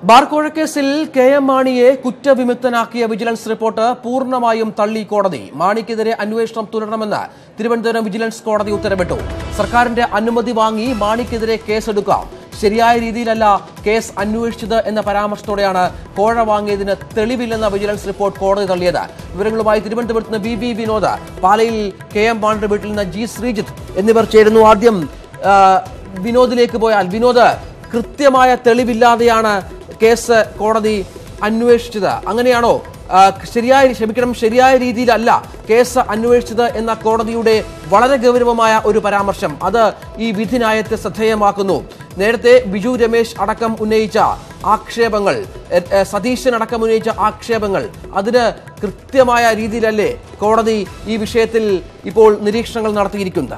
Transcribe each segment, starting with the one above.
ബാർക്കോഴ കേസിൽ K M മാണിയെ കുറ്റവിമുക്തനാക്കിയ vigilance report പൂർണ്ണമായും തള്ളി കോടതി മാണിക്കെതിരെ അന്വേഷണം തുടരണമെന്ന് തിരുവനന്തപുരം വിജിലൻസ് കോടതി ഉത്തരവിട്ടു സർക്കാരിന്റെ അനുമതി വാങ്ങി മാണിക്കെതിരെ കേസെടുക്കാം ശരിയായ രീതിയിലല്ല കേസ് അന്വേഷിച്ചത് എന്ന പരാമർശത്തോടെയാണ് കോഴ വാങ്ങിയതിന് തെളിവില്ലെന്ന വിജിലൻസ് റിപ്പോർട്ട് കോടതി തള്ളിയത് വിവരങ്ങളുമായി തിരുവനന്തപുരത്ത് നിന്ന് ബി വി വിനോദ് പാലയിൽ കെ എം മാണിയുടെ വീട്ടിൽ നിന്ന് ജി ശ്രീജിത്ത് എന്നിവർ ചേരുന്നു ആദ്യം ആ, വിനോദിലേക്ക് പോയാൽ വിനോദ് കൃത്യമായ തെളിവില്ലാതെയാണ് കേസ് കോടതി അന്വേഷിച്ചത് അങ്ങനെയാണോ ആ, ശരിയായ ക്ഷമിക്കണം ശരിയായ രീതിയിലല്ല കേസ് അന്വേഷിച്ചത് എന്ന കോടതിയുടെ വളരെ ഗൗരവമായ ഒരു പരാമർശം അത് ഈ വിധിന്യായത്തെ ശ്രദ്ധേയമാക്കുന്നു നേരത്തെ ബിജു രമേശ് അടക്കം ഉന്നയിച്ച ആക്ഷേപങ്ങൾ എ, എ, സതീശൻ അടക്കം ഉന്നയിച്ച ആക്ഷേപങ്ങൾ അതിന് കൃത്യമായ രീതിയിലല്ലേ കോടതി ഈ വിഷയത്തിൽ ഇപ്പോൾ നിരീക്ഷണങ്ങൾ നടത്തിയിരിക്കുന്നത്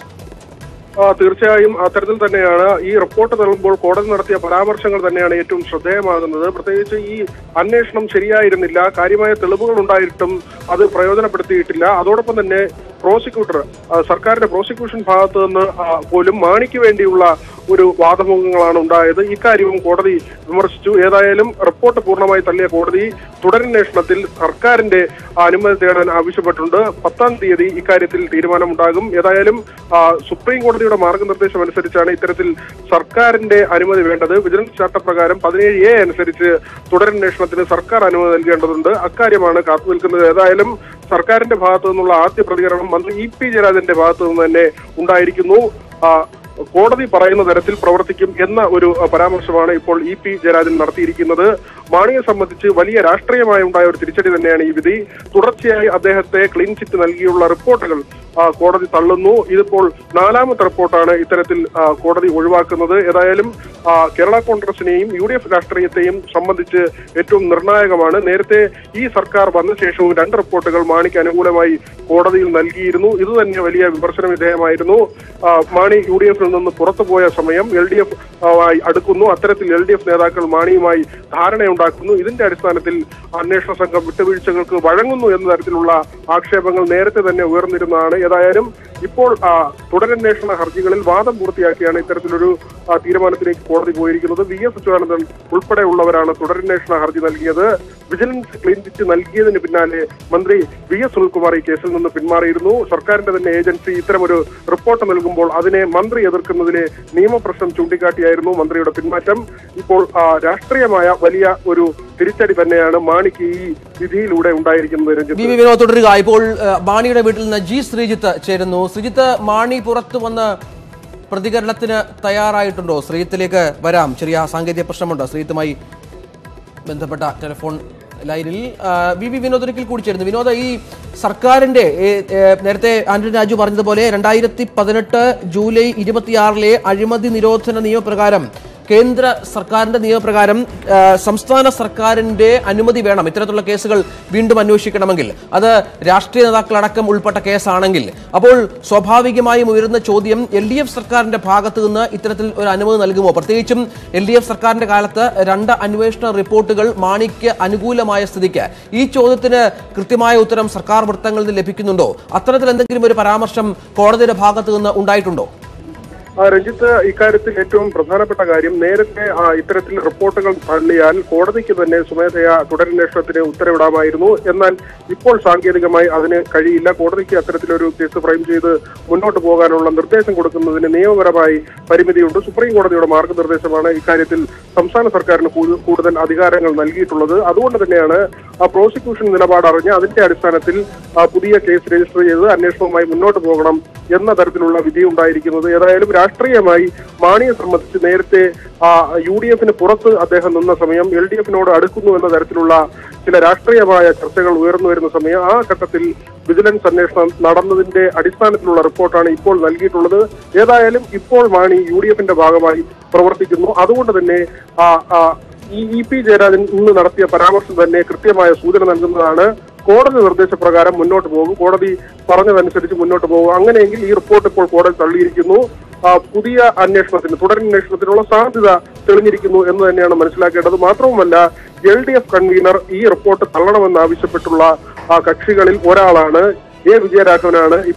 ആ, തീർച്ചയായും അത്തരത്തിൽ തന്നെയാണ് ഈ റിപ്പോർട്ട് നൽകുമ്പോൾ കോടതി നടത്തിയ പരാമർശങ്ങൾ തന്നെയാണ് ഏറ്റവും ശ്രദ്ധേയമാകുന്നത് പ്രത്യേകിച്ച് ഈ അന്വേഷണം ശരിയായിരുന്നില്ല കാര്യമായ തെളിവുകൾ ഉണ്ടായിട്ടും അത് പ്രയോജനപ്പെടുത്തിയിട്ടില്ല അതോടൊപ്പം തന്നെ പ്രോസിക്യൂട്ടർ ആ, സർക്കാരിന്റെ പ്രോസിക്യൂഷൻ ഭാഗത്ത് നിന്ന് ആ, പോലും മാണിക്ക് വേണ്ടിയുള്ള ഒരു വാദമുഖങ്ങളാണ് ഉണ്ടായത് ഇക്കാര്യവും കോടതി വിമർശിച്ചു ഏതായാലും റിപ്പോർട്ട് പൂർണ്ണമായി തള്ളിയ കോടതി തുടരന്വേഷണത്തിൽ സർക്കാരിന്റെ അനുമതി തേടാൻ ആവശ്യപ്പെട്ടിട്ടുണ്ട് പത്താം തീയതി ഇക്കാര്യത്തിൽ തീരുമാനമുണ്ടാകും ഏതായാലും ആ, സുപ്രീം കോടതിയുടെ മാർഗനിർദ്ദേശം അനുസരിച്ചാണ് ഇത്തരത്തിൽ സർക്കാരിന്റെ അനുമതി വേണ്ടത് വിജിലൻസ് ചട്ടപ്രകാരം പതിനേഴ് എ അനുസരിച്ച് തുടരന്വേഷണത്തിന് സർക്കാർ അനുമതി നൽകേണ്ടതുണ്ട് അക്കാര്യമാണ് കാത്തു നിൽക്കുന്നത് ഏതായാലും സർക്കാരിന്റെ ഭാഗത്തു നിന്നുള്ള ആദ്യ പ്രതികരണം മന്ത്രി ഇ പി ജയരാജന്റെ ഭാഗത്തു നിന്ന് തന്നെ ഉണ്ടായിരിക്കുന്നു ആ, കോടതി പറയുന്ന തരത്തിൽ പ്രവർത്തിക്കും എന്ന ഒരു അഹ്, പരാമർശമാണ് ഇപ്പോൾ ഇ പി ജയരാജൻ നടത്തിയിരിക്കുന്നത് മാണിയെ സംബന്ധിച്ച് വലിയ രാഷ്ട്രീയമായി ഉണ്ടായ ഒരു തിരിച്ചടി തന്നെയാണ് ഈ വിധി തുടർച്ചയായി അദ്ദേഹത്തെ ക്ലീൻ ചിറ്റ് നൽകിയുള്ള റിപ്പോർട്ടുകൾ ആ, കോടതി തള്ളുന്നു ഇതിപ്പോൾ നാലാമത്തെ റിപ്പോർട്ടാണ് ഇത്തരത്തിൽ ആ, കോടതി ഒഴിവാക്കുന്നത് ഏതായാലും ആ, കേരള കോൺഗ്രസിനെയും യു ഡി എഫ് രാഷ്ട്രീയത്തെയും സംബന്ധിച്ച് ഏറ്റവും നിർണായകമാണ് നേരത്തെ ഈ സർക്കാർ വന്ന ശേഷവും രണ്ട് റിപ്പോർട്ടുകൾ മാണിക്ക് അനുകൂലമായി കോടതിയിൽ നൽകിയിരുന്നു ഇത് തന്നെ വലിയ വിമർശന വിധേയമായിരുന്നു ആ, മാണി യു ഡി എഫിൽ നിന്ന് പുറത്തുപോയ സമയം എൽ ഡി എഫ് ആയി അടുക്കുന്നു അത്തരത്തിൽ എൽ ഡി എഫ് നേതാക്കൾ മാണിയുമായി ധാരണയുണ്ടാക്കുന്നു ഇതിന്റെ അടിസ്ഥാനത്തിൽ അന്വേഷണ സംഘം വിട്ടുവീഴ്ചകൾക്ക് വഴങ്ങുന്നു എന്ന തരത്തിലുള്ള ആക്ഷേപങ്ങൾ നേരത്തെ തന്നെ ഉയർന്നിരുന്നതാണ് ഏതായാലും ഇപ്പോൾ ആ, തുടരന്വേഷണ ഹർജികളിൽ വാദം പൂർത്തിയാക്കിയാണ് ഇത്തരത്തിലൊരു ആ, തീരുമാനത്തിലേക്ക് കോടതി പോയിരിക്കുന്നത് വി എസ് അച്യുതാനന്ദൻ ഉൾപ്പെടെയുള്ളവരാണ് തുടരന്വേഷണ ഹർജി നൽകിയത് വിജിലൻസ് ക്ലീൻ ചിറ്റ് നൽകിയതിന് പിന്നാലെ മന്ത്രി വി എസ് സുനിൽകുമാർ ഈ കേസിൽ നിന്ന് പിന്മാറിയിരുന്നു സർക്കാരിന്റെ തന്നെ ഏജൻസി ഇത്തരമൊരു റിപ്പോർട്ട് നൽകുമ്പോൾ അതിനെ മന്ത്രി എതിർക്കുന്നതിലെ നിയമപ്രശ്നം ചൂണ്ടിക്കാട്ടിയായിരുന്നു മന്ത്രിയുടെ പിന്മാറ്റം ഇപ്പോൾ ആ, രാഷ്ട്രീയമായ വലിയ ഒരു തിരിച്ചടി തന്നെയാണ് മാണിക്ക് ഈ വിധിയിലൂടെ ഉണ്ടായിരിക്കുന്നത് ബി രഞ്ജിത്ത് വി വിനോദ് തുടരുക ഇപ്പോൾ ഏഹ്, മാണിയുടെ വീട്ടിൽ നിന്ന് ജി ശ്രീജിത്ത് ചേരുന്നു ശ്രീജിത്ത് മാണി പുറത്തു വന്ന് പ്രതികരണത്തിന് തയ്യാറായിട്ടുണ്ടോ ശ്രീജിത്തിലേക്ക് വരാം ചെറിയ സാങ്കേതിക പ്രശ്നമുണ്ടോ ശ്രീജിത്തുമായി ബന്ധപ്പെട്ട ടെലിഫോൺ ലൈനിൽ ആ, വി വി വിനോദ് ഒരിക്കൽ കൂടി ചേരുന്നു വിനോദ ഈ സർക്കാരിന്റെ ഏ, ഏ, നേരത്തെ ആന്റണി രാജു പറഞ്ഞതുപോലെ രണ്ടായിരത്തി പതിനെട്ട് ജൂലൈ ഇരുപത്തിയാറിലെ അഴിമതി നിരോധന നിയമപ്രകാരം കേന്ദ്ര സർക്കാരിന്റെ നിയമപ്രകാരം ആ, സംസ്ഥാന സർക്കാരിന്റെ അനുമതി വേണം ഇത്തരത്തിലുള്ള കേസുകൾ വീണ്ടും അന്വേഷിക്കണമെങ്കിൽ അത് രാഷ്ട്രീയ നേതാക്കളടക്കം ഉൾപ്പെട്ട കേസാണെങ്കിൽ അപ്പോൾ സ്വാഭാവികമായും ഉയരുന്ന ചോദ്യം എൽ ഡി എഫ് സർക്കാരിന്റെ ഭാഗത്ത് നിന്ന് ഇത്തരത്തിൽ ഒരു അനുമതി നൽകുമോ പ്രത്യേകിച്ചും എൽ ഡി എഫ് സർക്കാരിന്റെ കാലത്ത് രണ്ട് അന്വേഷണ റിപ്പോർട്ടുകൾ മാണിക്ക് അനുകൂലമായ സ്ഥിതിക്ക് ഈ ചോദ്യത്തിന് കൃത്യമായ ഉത്തരം സർക്കാർ വൃത്തങ്ങളിൽ നിന്ന് ലഭിക്കുന്നുണ്ടോ അത്തരത്തിൽ എന്തെങ്കിലും ഒരു പരാമർശം കോടതിയുടെ ഭാഗത്ത് നിന്ന് ഉണ്ടായിട്ടുണ്ടോ ആ, രഞ്ജിത്ത് ഇക്കാര്യത്തിൽ ഏറ്റവും പ്രധാനപ്പെട്ട കാര്യം നേരത്തെ ആ, ഇത്തരത്തിൽ റിപ്പോർട്ടുകൾ തള്ളിയാൽ കോടതിക്ക് തന്നെ സ്വമേധയാ തുടരന്വേഷണത്തിന് ഉത്തരവിടാമായിരുന്നു എന്നാൽ ഇപ്പോൾ സാങ്കേതികമായി അതിന് കഴിയില്ല കോടതിക്ക് അത്തരത്തിലൊരു കേസ് ഫ്രെയിം ചെയ്ത് മുന്നോട്ട് പോകാനുള്ള നിർദ്ദേശം കൊടുക്കുന്നതിന് നിയമപരമായി പരിമിതിയുണ്ട് സുപ്രീം കോടതിയുടെ മാർഗനിർദ്ദേശമാണ് ഇക്കാര്യത്തിൽ സംസ്ഥാന സർക്കാരിന് കൂടു- കൂടുതൽ അധികാരങ്ങൾ നൽകിയിട്ടുള്ളത് അതുകൊണ്ട് തന്നെയാണ് ആ പ്രോസിക്യൂഷൻ നിലപാട് അറിഞ്ഞ് അതിന്റെ അടിസ്ഥാനത്തിൽ ആ, പുതിയ കേസ് രജിസ്റ്റർ ചെയ്ത് അന്വേഷണവുമായി മുന്നോട്ട് പോകണം എന്ന തരത്തിലുള്ള വിധി ഉണ്ടായിരിക്കുന്നത് ഏതായാലും രാഷ്ട്രീയമായി മാണിയെ സംബന്ധിച്ച് നേരത്തെ ആ, യു ഡി എഫിന് പുറത്ത് അദ്ദേഹം നിന്ന സമയം എൽ ഡി എഫിനോട് അടുക്കുന്നു എന്ന തരത്തിലുള്ള ചില രാഷ്ട്രീയമായ ചർച്ചകൾ ഉയർന്നു വരുന്ന സമയം ആ ഘട്ടത്തിൽ വിജിലൻസ് അന്വേഷണം നടന്നതിന്റെ അടിസ്ഥാനത്തിലുള്ള റിപ്പോർട്ടാണ് ഇപ്പോൾ നൽകിയിട്ടുള്ളത് ഏതായാലും ഇപ്പോൾ മാണി യു ഡി എഫിന്റെ ഭാഗമായി പ്രവർത്തിക്കുന്നു അതുകൊണ്ട് തന്നെ ആ, ആ, ഈ ഇ പി ജയരാജൻ ഇന്ന് നടത്തിയ പരാമർശം തന്നെ കൃത്യമായ സൂചന നൽകുന്നതാണ് കോടതി നിർദ്ദേശപ്രകാരം മുന്നോട്ട് പോകും കോടതി പറഞ്ഞതനുസരിച്ച് മുന്നോട്ട് പോകും അങ്ങനെയെങ്കിൽ ഈ റിപ്പോർട്ട് ഇപ്പോൾ കോടതി തള്ളിയിരിക്കുന്നു ആ, പുതിയ അന്വേഷണത്തിന് തുടരന്വേഷണത്തിനുള്ള സാധ്യത തെളിഞ്ഞിരിക്കുന്നു എന്ന് തന്നെയാണ് മനസ്സിലാക്കേണ്ടത് മാത്രവുമല്ല എൽ ഡി എഫ് കൺവീനർ ഈ റിപ്പോർട്ട് തള്ളണമെന്ന് ആവശ്യപ്പെട്ടുള്ള ആ, കക്ഷികളിൽ ഒരാളാണ് എ വിജയരാഘവനാണ് ഇപ്പോൾ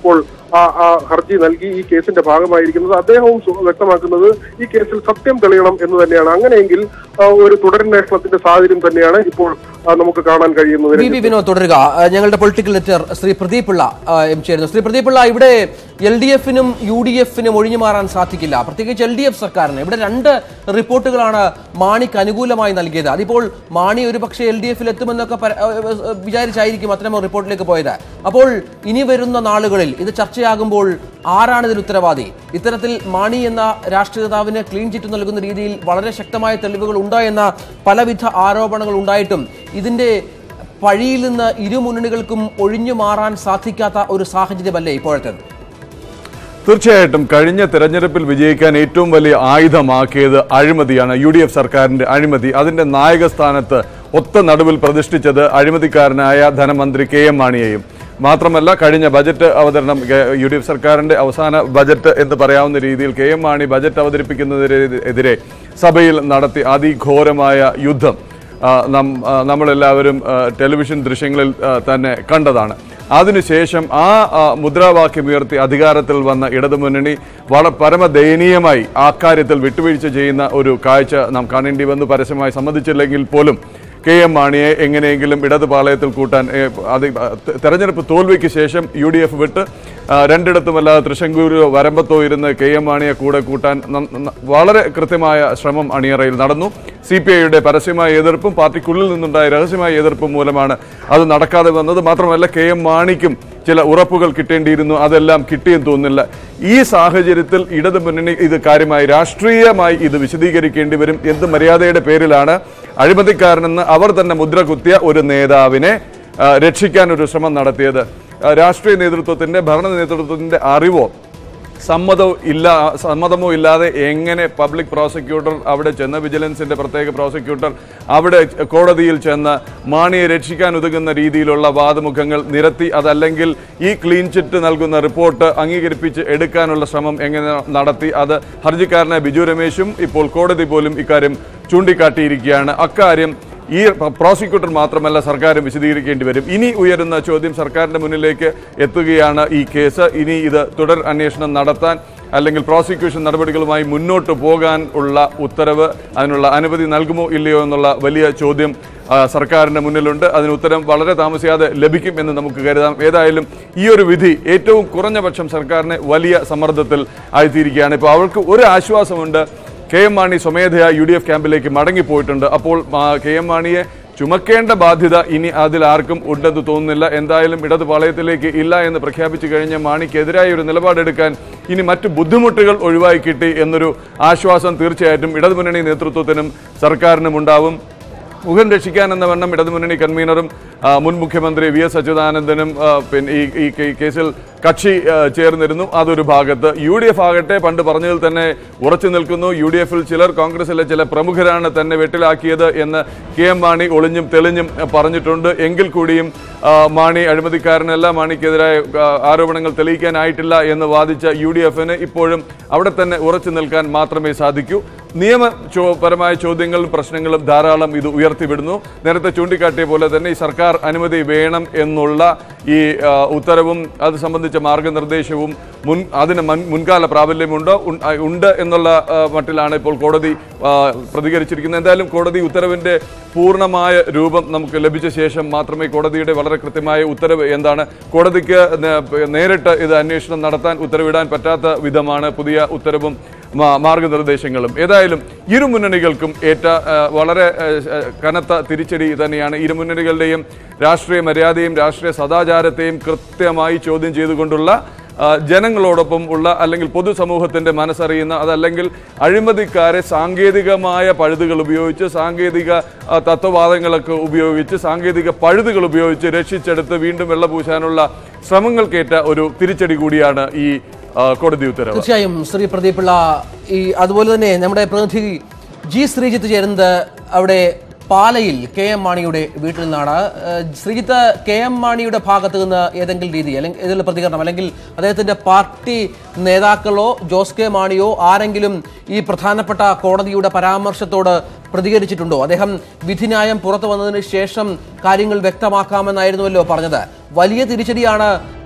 ആ ആ ഹർജി നൽകി ഈ കേസിന്റെ ഭാഗമായിരിക്കുന്നത് അദ്ദേഹവും സു- വ്യക്തമാക്കുന്നത് ഈ കേസിൽ സത്യം തെളിയണം എന്ന് തന്നെയാണ് അങ്ങനെയെങ്കിൽ ആ, ഒരു തുടരന്വേഷണത്തിന്റെ സാഹചര്യം തന്നെയാണ് ഇപ്പോൾ ആ, നമുക്ക് കാണാൻ കഴിയുന്നത് വി വി വിനോദ് തുടരുക ആ, ഞങ്ങളുടെ പൊളിറ്റിക്കൽ ലെറ്റർ ശ്രീ പ്രദീപ് പിള്ള ആ, എം ചേരുന്നു ശ്രീ പ്രദീപ് പിള്ള ഇവിടെ എൽ ഡി എഫിനും യു ഡി എഫിനും ഒഴിഞ്ഞു മാറാൻ സാധിക്കില്ല പ്രത്യേകിച്ച് എൽ ഡി എഫ് സർക്കാരിന് ഇവിടെ രണ്ട് റിപ്പോർട്ടുകളാണ് മാണിക്ക് അനുകൂലമായി നൽകിയത് അതിപ്പോൾ മാണി ഒരു പക്ഷേ എൽ ഡി എഫിൽ എത്തുമെന്നൊക്കെ പര- ആ, ആ, വിചാരിച്ചായിരിക്കും അത്തരം റിപ്പോർട്ടിലേക്ക് പോയത് അപ്പോൾ ഇനി വരുന്ന നാളുകളിൽ ഇത് ചർച്ചയാകുമ്പോൾ ആരാണ് ഇതിൽ ഉത്തരവാദി ഇത്തരത്തിൽ മാണി എന്ന രാഷ്ട്രീയ നേതാവിന് ക്ലീൻ ചിറ്റ് നൽകുന്ന രീതിയിൽ വളരെ ശക്തമായ തെളിവുകൾ ഉണ്ടായെന്ന പലവിധ ആരോപണങ്ങൾ ഉണ്ടായിട്ടും ഇതിന്റെ പഴിയിൽ നിന്ന് ഇരു മുന്നണികൾക്കും ഒഴിഞ്ഞു മാറാൻ സാധിക്കാത്ത ഒരു സാഹചര്യമല്ലേ ഇപ്പോഴത്തേത് തീർച്ചയായിട്ടും കഴിഞ്ഞ തെരഞ്ഞെടുപ്പിൽ വിജയിക്കാൻ ഏറ്റവും വലിയ ആയുധമാക്കിയത് അഴിമതിയാണ് യു ഡി എഫ് സർക്കാരിന്റെ അഴിമതി അതിന്റെ നായക സ്ഥാനത്ത് ഒത്ത നടുവിൽ പ്രതിഷ്ഠിച്ചത് അഴിമതിക്കാരനായ ധനമന്ത്രി കെ എം മാണിയെയും മാത്രമല്ല കഴിഞ്ഞ ബജറ്റ് അവതരണം കെ- യു ഡി എഫ് സർക്കാരിന്റെ അവസാന ബജറ്റ് എന്ന് പറയാവുന്ന രീതിയിൽ കെ എം മാണി ബജറ്റ് അവതരിപ്പിക്കുന്നതിനെതിരെ സഭയിൽ നടത്തി അതിഘോരമായ യുദ്ധം ആ, നം- ആ, നമ്മളെല്ലാവരും ആ, ടെലിവിഷൻ ദൃശ്യങ്ങളിൽ ആ, തന്നെ കണ്ടതാണ് അതിനുശേഷം ആ ആ, മുദ്രാവാക്യം ഉയർത്തി അധികാരത്തിൽ വന്ന ഇടതുമുന്നണി വളരെ പരമദയനീയമായി ആ കാര്യത്തിൽ വിട്ടുവീഴ്ച ചെയ്യുന്ന ഒരു കാഴ്ച നാം കാണേണ്ടി വന്നു പരസ്യമായി സമ്മതിച്ചില്ലെങ്കിൽ പോലും കെ എം മാണിയെ എങ്ങനെയെങ്കിലും ഇടത് പാളയത്തിൽ കൂട്ടാൻ ഏ, അത് തെ- തെരഞ്ഞെടുപ്പ് തോൽവിക്ക് ശേഷം യു ഡി എഫ് വിട്ട് ആ, രണ്ടിടത്തുമല്ലാതെ തൃശങ്കൂരോ വരമ്പത്തോ ഇരുന്ന് കെ എം മാണിയെ കൂടെ കൂട്ടാൻ ന- ന- വളരെ കൃത്യമായ ശ്രമം അണിയറയിൽ നടന്നു സി പി ഐയുടെ പരസ്യമായ എതിർപ്പും പാർട്ടിക്കുള്ളിൽ നിന്നുണ്ടായ രഹസ്യമായ എതിർപ്പും മൂലമാണ് അത് നടക്കാതെ വന്നത് മാത്രമല്ല കെ എം മാണിക്കും ചില ഉറപ്പുകൾ കിട്ടേണ്ടിയിരുന്നു അതെല്ലാം കിട്ടിയെന്ന് തോന്നുന്നില്ല ഈ സാഹചര്യത്തിൽ ഇടതു മുന്നണി ഇത് കാര്യമായി രാഷ്ട്രീയമായി ഇത് വിശദീകരിക്കേണ്ടി വരും എന്ത് മര്യാദയുടെ പേരിലാണ് അഴിമതിക്കാരനെന്ന് അവർ തന്നെ മുദ്ര കുത്തിയ ഒരു നേതാവിനെ ആ, രക്ഷിക്കാൻ ഒരു ശ്രമം നടത്തിയത് ആ, രാഷ്ട്രീയ നേതൃത്വത്തിന്റെ ഭരണ നേതൃത്വത്തിന്റെ അറിവോ സമ്മതവും ഇല്ല സമ്മതമോ ഇല്ലാതെ എങ്ങനെ പബ്ലിക് പ്രോസിക്യൂട്ടർ അവിടെ ചെന്ന് വിജിലൻസിന്റെ പ്രത്യേക പ്രോസിക്യൂട്ടർ അവിടെ കോടതിയിൽ ചെന്ന് മാണിയെ രക്ഷിക്കാൻ ഉതകുന്ന രീതിയിലുള്ള വാദമുഖങ്ങൾ നിരത്തി അതല്ലെങ്കിൽ ഈ ക്ലീൻ ചിറ്റ് നൽകുന്ന റിപ്പോർട്ട് അംഗീകരിപ്പിച്ച് എടുക്കാനുള്ള ശ്രമം എങ്ങനെ നടത്തി അത് ഹർജിക്കാരനായ ബിജു രമേശും ഇപ്പോൾ കോടതി പോലും ഇക്കാര്യം ചൂണ്ടിക്കാട്ടിയിരിക്കുകയാണ് അക്കാര്യം ഈ പ്രോസിക്യൂട്ടർ മാത്രമല്ല സർക്കാരും വിശദീകരിക്കേണ്ടി വരും ഇനി ഉയരുന്ന ചോദ്യം സർക്കാരിന്റെ മുന്നിലേക്ക് എത്തുകയാണ് ഈ കേസ് ഇനി ഇത് തുടർ അന്വേഷണം നടത്താൻ അല്ലെങ്കിൽ പ്രോസിക്യൂഷൻ നടപടികളുമായി മുന്നോട്ട് പോകാൻ ഉള്ള ഉത്തരവ് അതിനുള്ള അനുമതി നൽകുമോ ഇല്ലയോ എന്നുള്ള വലിയ ചോദ്യം ആ, സർക്കാരിന്റെ മുന്നിലുണ്ട് അതിന് ഉത്തരം വളരെ താമസിയാതെ ലഭിക്കും എന്ന് നമുക്ക് കരുതാം ഏതായാലും ഈ ഒരു വിധി ഏറ്റവും കുറഞ്ഞ പക്ഷം സർക്കാരിനെ വലിയ സമ്മർദ്ദത്തിൽ ആയിത്തീരുകയാണ് ഇപ്പോൾ അവർക്ക് ഒരു ആശ്വാസമുണ്ട് കെ എം മാണി സ്വമേധയാ യു ഡി എഫ് ക്യാമ്പിലേക്ക് മടങ്ങിപ്പോയിട്ടുണ്ട് അപ്പോൾ ആ, കെ എം മാണിയെ ചുമക്കേണ്ട ബാധ്യത ഇനി അതിൽ ആർക്കും ഉണ്ടെന്ന് തോന്നുന്നില്ല എന്തായാലും ഇടത് പാളയത്തിലേക്ക് ഇല്ല എന്ന് പ്രഖ്യാപിച്ചു കഴിഞ്ഞ മാണിക്കെതിരായ ഒരു നിലപാടെടുക്കാൻ ഇനി മറ്റു ബുദ്ധിമുട്ടുകൾ ഒഴിവായി കിട്ടി എന്നൊരു ആശ്വാസം തീർച്ചയായിട്ടും ഇടതുമുന്നണി നേതൃത്വത്തിനും സർക്കാരിനും ഉണ്ടാവും മുഖം രക്ഷിക്കാൻ എന്ന വണ്ണം ഇടതുമുന്നണി കൺവീനറും ആ, മുൻ മുഖ്യമന്ത്രി വി എസ് അച്യുതാനന്ദനും ആ, പിന്നെ ഈ ഈ കേ- കേസിൽ കക്ഷി ആ, ചേർന്നിരുന്നു അതൊരു ഭാഗത്ത് യു ഡി എഫ് ആകട്ടെ പണ്ട് പറഞ്ഞതിൽ തന്നെ ഉറച്ചു നിൽക്കുന്നു യു ഡി എഫിൽ ചിലർ കോൺഗ്രസിലെ ചില പ്രമുഖരാണ് തന്നെ വെട്ടിലാക്കിയത് എന്ന് കെ എം മാണി ഒളിഞ്ഞും തെളിഞ്ഞും ആ, പറഞ്ഞിട്ടുണ്ട് എങ്കിൽ കൂടിയും ആ, മാണി അഴിമതിക്കാരനല്ല മാണിക്കെതിരായ ആ, ആരോപണങ്ങൾ തെളിയിക്കാനായിട്ടില്ല എന്ന് വാദിച്ച യു ഡി എഫിന് ഇപ്പോഴും അവിടെ തന്നെ ഉറച്ചു നിൽക്കാൻ മാത്രമേ സാധിക്കൂ നിയമപരമായ ചോദ്യങ്ങളും പ്രശ്നങ്ങളും ധാരാളം ഇത് ഉയർത്തിവിടുന്നു നേരത്തെ ചൂണ്ടിക്കാട്ടിയ പോലെ തന്നെ ഈ സർക്കാർ അനുമതി വേണം എന്നുള്ള ഈ ആ, ഉത്തരവും അത് സംബന്ധിച്ച മാർഗനിർദ്ദേശവും മുൻ അതിന് മുൻ- മുൻകാല പ്രാബല്യമുണ്ടോ ഉൺ- ആ, ഉണ്ട് എന്നുള്ള ആ, മട്ടിലാണ് ഇപ്പോൾ കോടതി ആ, പ്രതികരിച്ചിരിക്കുന്നത് എന്തായാലും കോടതി ഉത്തരവിന്റെ പൂർണ്ണമായ രൂപം നമുക്ക് ലഭിച്ച ശേഷം മാത്രമേ കോടതിയുടെ വളരെ കൃത്യമായ ഉത്തരവ് എന്താണ് കോടതിക്ക് നേ- നേരിട്ട് ഇത് അന്വേഷണം നടത്താൻ ഉത്തരവിടാൻ പറ്റാത്ത വിധമാണ് പുതിയ ഉത്തരവും മാ- മാർഗനിർദ്ദേശങ്ങളും ഏതായാലും ഇരു മുന്നണികൾക്കും ഏറ്റ ആ, വളരെ ആ, ആ, കനത്ത തിരിച്ചടി തന്നെയാണ് ഇരു മുന്നണികളുടെയും രാഷ്ട്രീയ മര്യാദയും രാഷ്ട്രീയ സദാചാരത്തെയും കൃത്യമായി ചോദ്യം ചെയ്തുകൊണ്ടുള്ള ആ, ജനങ്ങളോടൊപ്പം ഉള്ള അല്ലെങ്കിൽ പൊതുസമൂഹത്തിന്റെ മനസ്സറിയുന്ന അതല്ലെങ്കിൽ അഴിമതിക്കാരെ സാങ്കേതികമായ പഴുതുകൾ ഉപയോഗിച്ച് സാങ്കേതിക ആ, തത്വവാദങ്ങളൊക്കെ ഉപയോഗിച്ച് സാങ്കേതിക പഴുതുകൾ ഉപയോഗിച്ച് രക്ഷിച്ചെടുത്ത് വീണ്ടും വെള്ളപൂശാനുള്ള ശ്രമങ്ങൾക്കേറ്റ ഒരു തിരിച്ചടി കൂടിയാണ് ഈ ആ, കോടതി ഉത്തരവ് തീർച്ചയായും ശ്രീ പ്രദീപ് പിള്ള ഈ അതുപോലെ തന്നെ നമ്മുടെ പ്രതിനിധി ജി ശ്രീജിത്ത് ചേരുന്നത് അവിടെ പാലയിൽ കെ എം മാണിയുടെ വീട്ടിൽ നിന്നാണ് ഏഹ് ശ്രീജിത്ത് കെ എം മാണിയുടെ ഭാഗത്ത് നിന്ന് ഏതെങ്കിലും രീതി അല്ലെങ്കിൽ ഏതെങ്കിലും പ്രതികരണം അല്ലെങ്കിൽ അദ്ദേഹത്തിന്റെ പാർട്ടി നേതാക്കളോ ജോസ് കെ മാണിയോ ആരെങ്കിലും ഈ പ്രധാനപ്പെട്ട കോടതിയുടെ പരാമർശത്തോട് പ്രതികരിച്ചിട്ടുണ്ടോ അദ്ദേഹം വിധിന്യായം പുറത്തു വന്നതിന് ശേഷം കാര്യങ്ങൾ വ്യക്തമാക്കാമെന്നായിരുന്നുവല്ലോ പറഞ്ഞത് വലിയ തിരിച്ചടിയാണ്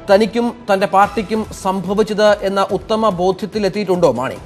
തനിക്കും തന്റെ പാർട്ടിക്കും സംഭവിച്ചത് എന്ന ഉത്തമ ബോധ്യത്തിലെത്തിയിട്ടുണ്ടോ മാണി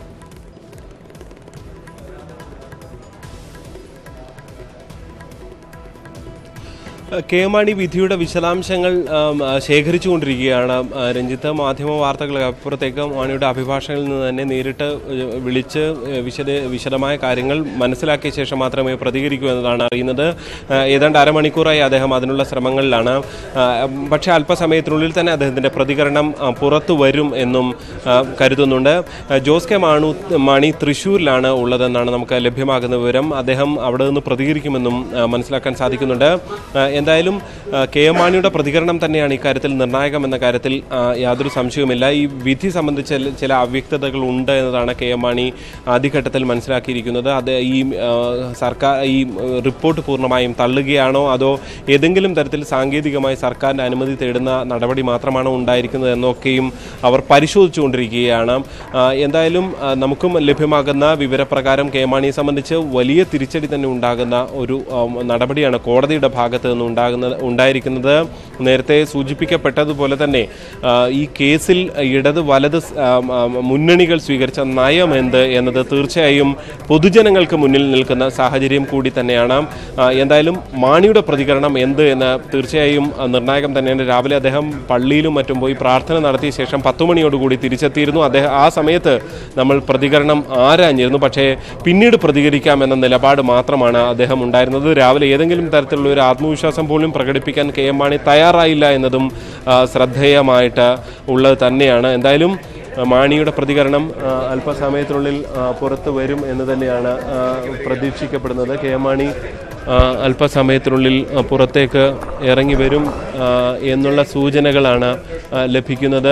കെ മാണി വിധിയുടെ വിശദാംശങ്ങൾ ആം, ആ, ശേഖരിച്ചുകൊണ്ടിരിക്കുകയാണ് ആ, രഞ്ജിത്ത് മാധ്യമ വാർത്തകൾ അപ്പുറത്തേക്ക് മാണിയുടെ അഭിഭാഷകനിൽ നിന്ന് തന്നെ നേരിട്ട് ഏഹ്, വിളിച്ച് ഏഹ്, വിശദ വിശദമായ കാര്യങ്ങൾ മനസ്സിലാക്കിയ ശേഷം മാത്രമേ പ്രതികരിക്കൂ എന്നതാണ് അറിയുന്നത് ആ, ഏതാണ്ട് അരമണിക്കൂറായി അദ്ദേഹം അതിനുള്ള ശ്രമങ്ങളിലാണ് ആ, പക്ഷേ അല്പസമയത്തിനുള്ളിൽ തന്നെ അദ്ദേഹത്തിൻ്റെ പ്രതികരണം ആ, പുറത്തു വരും എന്നും ആ, കരുതുന്നുണ്ട് ആ, ജോസ് കെ മാണു മാണി തൃശ്ശൂരിലാണ് ഉള്ളതെന്നാണ് നമുക്ക് ലഭ്യമാകുന്ന വിവരം അദ്ദേഹം അവിടെ നിന്ന് പ്രതികരിക്കുമെന്നും ആ, മനസ്സിലാക്കാൻ സാധിക്കുന്നുണ്ട് ആ, എന്തായാലും ആ, കെ എം മാണിയുടെ പ്രതികരണം തന്നെയാണ് ഇക്കാര്യത്തിൽ നിർണായകം എന്ന കാര്യത്തിൽ ആ, യാതൊരു സംശയവുമില്ല ഈ വിധി സംബന്ധിച്ച് ചില- ചില അവ്യക്തതകൾ ഉണ്ട് എന്നതാണ് കെ എം മാണി ആദ്യഘട്ടത്തിൽ മനസ്സിലാക്കിയിരിക്കുന്നത് അത് ഈ ആ, സർക്കാർ ഈ ആ, റിപ്പോർട്ട് പൂർണ്ണമായും തള്ളുകയാണോ അതോ ഏതെങ്കിലും തരത്തിൽ സാങ്കേതികമായി സർക്കാരിൻ്റെ അനുമതി തേടുന്ന നടപടി മാത്രമാണോ ഉണ്ടായിരിക്കുന്നത് എന്നൊക്കെയും അവർ പരിശോധിച്ചുകൊണ്ടിരിക്കുകയാണ് ആ, എന്തായാലും ആ, നമുക്കും ലഭ്യമാകുന്ന വിവരപ്രകാരം കെ മാണിയെ സംബന്ധിച്ച് വലിയ തിരിച്ചടി തന്നെ ഉണ്ടാകുന്ന ഒരു ആ, നടപടിയാണ് കോടതിയുടെ ഭാഗത്ത് നിന്ന് ഉണ്ടാകുന്നത് ഉണ്ടായിരിക്കുന്നത് നേരത്തെ സൂചിപ്പിക്കപ്പെട്ടതുപോലെ തന്നെ ആ, ഈ കേസിൽ ഇടത് വലത് സ്- ആ, ആ, മുന്നണികൾ സ്വീകരിച്ച നയം എന്ത് എന്നത് തീർച്ചയായും പൊതുജനങ്ങൾക്ക് മുന്നിൽ നിൽക്കുന്ന സാഹചര്യം കൂടി തന്നെയാണ് ആ, എന്തായാലും മാണിയുടെ പ്രതികരണം എന്ത് എന്ന് തീർച്ചയായും ആ, നിർണായകം തന്നെയാണ് രാവിലെ അദ്ദേഹം പള്ളിയിലും മറ്റും പോയി പ്രാർത്ഥന നടത്തിയ ശേഷം പത്തു മണിയോടുകൂടി തിരിച്ചെത്തിയിരുന്നു അദ്ദേഹം ആ സമയത്ത് നമ്മൾ പ്രതികരണം ആരാഞ്ഞിരുന്നു പക്ഷേ പിന്നീട് പ്രതികരിക്കാം എന്ന നിലപാട് മാത്രമാണ് അദ്ദേഹം ഉണ്ടായിരുന്നത് രാവിലെ ഏതെങ്കിലും തരത്തിലുള്ള ഒരു ആത്മവിശ്വാസം പോലും പ്രകടിപ്പിക്കാൻ കെ എം മാണി തയ്യാറായില്ല എന്നതും ആ, ശ്രദ്ധേയമായിട്ട് ഉള്ളത് തന്നെയാണ് എന്തായാലും ആ, മാണിയുടെ പ്രതികരണം ആ, അല്പസമയത്തിനുള്ളിൽ ആ, പുറത്തു വരും എന്ന് തന്നെയാണ് ആ, പ്രതീക്ഷിക്കപ്പെടുന്നത് കെ എം മാണി ആ, അല്പസമയത്തിനുള്ളിൽ ആ, പുറത്തേക്ക് ഇറങ്ങി വരും ആ, എന്നുള്ള സൂചനകളാണ് ആ, ലഭിക്കുന്നത്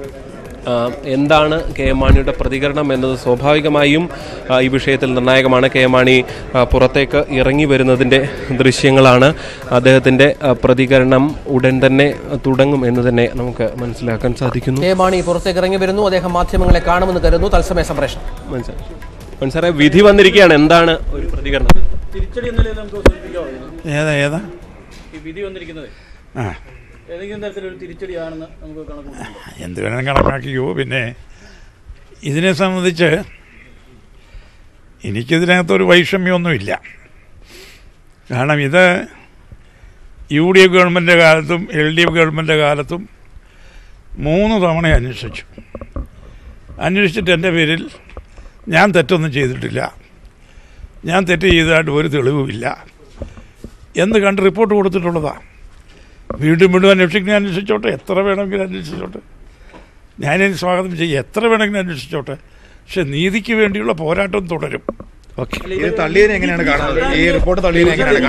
ആ, എന്താണ് കെ എം മാണിയുടെ പ്രതികരണം എന്നത് സ്വാഭാവികമായും ആ, ഈ വിഷയത്തിൽ നിർണായകമാണ് കെ എം മാണി ആ, പുറത്തേക്ക് ഇറങ്ങി വരുന്നതിൻ്റെ ദൃശ്യങ്ങളാണ് അദ്ദേഹത്തിൻ്റെ ആ, പ്രതികരണം ഉടൻ തന്നെ തുടങ്ങും എന്ന് തന്നെ നമുക്ക് മനസ്സിലാക്കാൻ സാധിക്കുന്നു കെ മാണി പുറത്തേക്ക് ഇറങ്ങി വരുന്നു അദ്ദേഹം മാധ്യമങ്ങളെ കാണുമെന്ന് കരുതുന്നു തത്സമയ സംപ്രേഷണം മനസ്സിലായി മനസ്സിലായി വിധി വന്നിരിക്കുകയാണ് എന്താണ് ഒരു പ്രതികരണം തിരിച്ചടി എന്നല്ലേ നമുക്ക് സൂചിപ്പിക്കാവോ ഇതിന്? ഏതാ ഏതാ ഈ വിധി വന്നിരിക്കുന്നത് ആ ഏതെങ്കിലും തരത്തിലൊരു തിരിച്ചടിയാണെന്ന് നമുക്ക് കണക്കൂട്ടുന്നുണ്ടോ എന്ത് വേണം കണക്കാക്കിയോ പിന്നെ ഇതിനെ സംബന്ധിച്ച് എനിക്കിതിനകത്തൊരു വൈഷമ്യമൊന്നുമില്ല കാരണം ഇത് യു ഡി എഫ് ഗവൺമെൻറ് കാലത്തും എൽ ഡി എഫ് ഗവൺമെൻറ് കാലത്തും മൂന്ന് തവണ അന്വേഷിച്ചു അന്വേഷിച്ചിട്ട് എൻ്റെ പേരിൽ ഞാൻ തെറ്റൊന്നും ചെയ്തിട്ടില്ല ഞാൻ തെറ്റ് ചെയ്തതായിട്ട് ഒരു തെളിവുമില്ല എന്ന് കണ്ട് റിപ്പോർട്ട് കൊടുത്തിട്ടുള്ളതാണ് വീണ്ടും വീണ്ടും അന്വേഷിക്കുന്ന അന്വേഷിച്ചോട്ടെ എത്ര വേണമെങ്കിലും അന്വേഷിച്ചോട്ടെ ഞാനതിന് സ്വാഗതം ചെയ്യും എത്ര വേണമെങ്കിലും അന്വേഷിച്ചോട്ടെ പക്ഷെ നീതിക്ക് വേണ്ടിയുള്ള പോരാട്ടം തുടരും ഓക്കെ ഇത് തള്ളിയതിനെ എങ്ങനെയാണ് കാണുന്നത് ഈ റിപ്പോർട്ട് തള്ളിയതിനെ എങ്ങനെയാണ്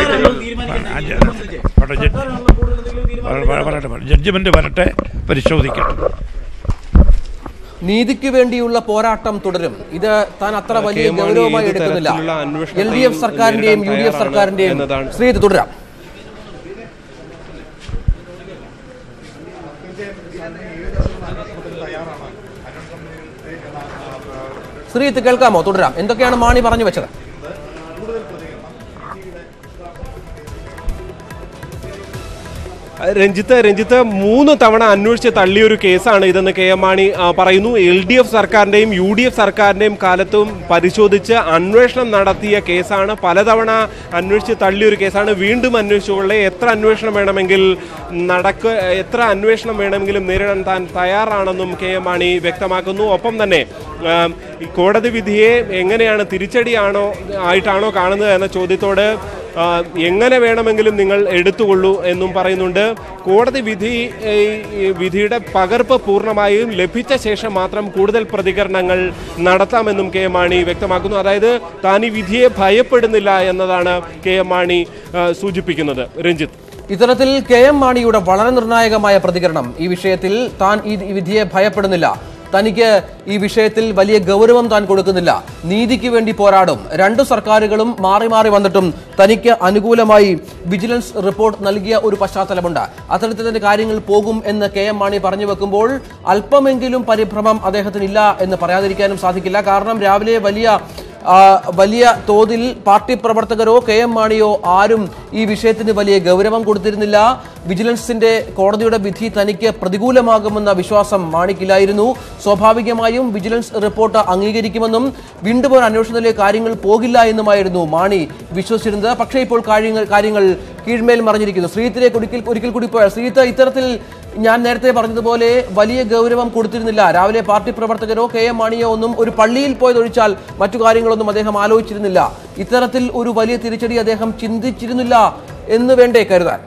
കാണുന്നത് ജഡ്ജ്മെന്റ് വരട്ടെ പരിശോധിക്കട്ടെ നീതിക്ക് വേണ്ടിയുള്ള പോരാട്ടം തുടരും ഇത് താൻ അത്ര വലിയ കെ. മാണി ഗൗരവമായി ഏത് എടുക്കുന്നില്ല തരത്തിലുള്ള അന്വേഷണത്തെയും എൽ ഡി എഫ് സർക്കാരിന്റെയും യു ഡി എഫ് നേരിടാൻ സർക്കാരിന്റെയും എന്നതാണ്. ശ്രീത് തുടരാം ശ്രീത്ത് കേൾക്കാമോ തുടരാം എന്തൊക്കെയാണ് മാണി പറഞ്ഞു വെച്ചത് രഞ്ജിത്ത് രഞ്ജിത്ത് മൂന്ന് തവണ അന്വേഷിച്ച് തള്ളിയൊരു കേസാണ് ഇതെന്ന് കെ എം മാണി ആ, പറയുന്നു എൽ ഡി എഫ് സർക്കാരിന്റെയും യു ഡി എഫ് സർക്കാരിന്റെയും കാലത്തും പരിശോധിച്ച് അന്വേഷണം നടത്തിയ കേസാണ് പലതവണ അന്വേഷിച്ച് തള്ളിയൊരു കേസാണ് വീണ്ടും അന്വേഷിച്ചുകൊള്ളേ എത്ര അന്വേഷണം വേണമെങ്കിൽ നടക്ക എത്ര അന്വേഷണം വേണമെങ്കിലും നേരിടാൻ താൻ തയ്യാറാണെന്നും കെ എം മാണി വ്യക്തമാക്കുന്നു ഒപ്പം തന്നെ ആ, ഈ കോടതി വിധിയെ എങ്ങനെയാണ് തിരിച്ചടിയാണോ ആയിട്ടാണോ കാണുന്നത് എന്ന ചോദ്യത്തോട് ആ, എങ്ങനെ വേണമെങ്കിലും നിങ്ങൾ എടുത്തുകൊള്ളൂ എന്നും പറയുന്നുണ്ട് കോടതി വിധി ഏ, ഈ വിധിയുടെ പകർപ്പ് പൂർണ്ണമായും ലഭിച്ച ശേഷം മാത്രം കൂടുതൽ പ്രതികരണങ്ങൾ നടത്താമെന്നും കെ എം മാണി വ്യക്തമാക്കുന്നു അതായത് താൻ ഈ വിധിയെ ഭയപ്പെടുന്നില്ല എന്നതാണ് കെ എം മാണി ആ, സൂചിപ്പിക്കുന്നത് രഞ്ജിത്ത് ഇത്തരത്തിൽ കെ എം മാണിയുടെ വളരെ നിർണായകമായ പ്രതികരണം ഈ വിഷയത്തിൽ താൻ ഈ ഈ വിധിയെ ഭയപ്പെടുന്നില്ല തനിക്ക് ഈ വിഷയത്തിൽ വലിയ ഗൗരവം താൻ കൊടുക്കുന്നില്ല നീതിക്ക് വേണ്ടി പോരാടും രണ്ടു സർക്കാരുകളും മാറി മാറി വന്നിട്ടും തനിക്ക് അനുകൂലമായി വിജിലൻസ് റിപ്പോർട്ട് നൽകിയ ഒരു പശ്ചാത്തലമുണ്ട് അത്തരത്തിൽ തന്നെ കാര്യങ്ങൾ പോകും എന്ന് കെ എം മാണി പറഞ്ഞു വെക്കുമ്പോൾ അല്പമെങ്കിലും പരിഭ്രമം അദ്ദേഹത്തിനില്ല എന്ന് പറയാതിരിക്കാനും സാധിക്കില്ല കാരണം രാവിലെ വലിയ ആ, വലിയ തോതിൽ പാർട്ടി പ്രവർത്തകരോ കെ എം മാണിയോ ആരും ഈ വിഷയത്തിന് വലിയ ഗൗരവം കൊടുത്തിരുന്നില്ല വിജിലൻസിന്റെ കോടതിയുടെ വിധി തനിക്ക് പ്രതികൂലമാകുമെന്ന വിശ്വാസം മാണിക്കില്ലായിരുന്നു സ്വാഭാവികമായും വിജിലൻസ് റിപ്പോർട്ട് അംഗീകരിക്കുമെന്നും വീണ്ടും ഒരു അന്വേഷണത്തിലെ കാര്യങ്ങൾ പോകില്ല എന്നുമായിരുന്നു മാണി വിശ്വസിച്ചിരുന്നത് പക്ഷേ ഇപ്പോൾ കാര്യങ്ങൾ കാര്യങ്ങൾ കീഴ്മേൽ മറിഞ്ഞിരിക്കുന്നു ശ്രീത്തിലേക്ക് ഒരിക്കൽ ഒരിക്കൽ കൂടി പോയാൽ ശ്രീത്ത് ഇത്തരത്തിൽ ഞാൻ നേരത്തെ പറഞ്ഞതുപോലെ വലിയ ഗൗരവം കൊടുത്തിരുന്നില്ല രാവിലെ പാർട്ടി പ്രവർത്തകരോ കെ എം മാണിയോ ഒന്നും ഒരു പള്ളിയിൽ പോയതൊഴിച്ചാൽ മറ്റു കാര്യങ്ങളൊന്നും അദ്ദേഹം ആലോചിച്ചിരുന്നില്ല ഇത്തരത്തിൽ ഒരു വലിയ തിരിച്ചടി അദ്ദേഹം ചിന്തിച്ചിരുന്നില്ല എന്ന് വേണ്ടേ കരുതാൻ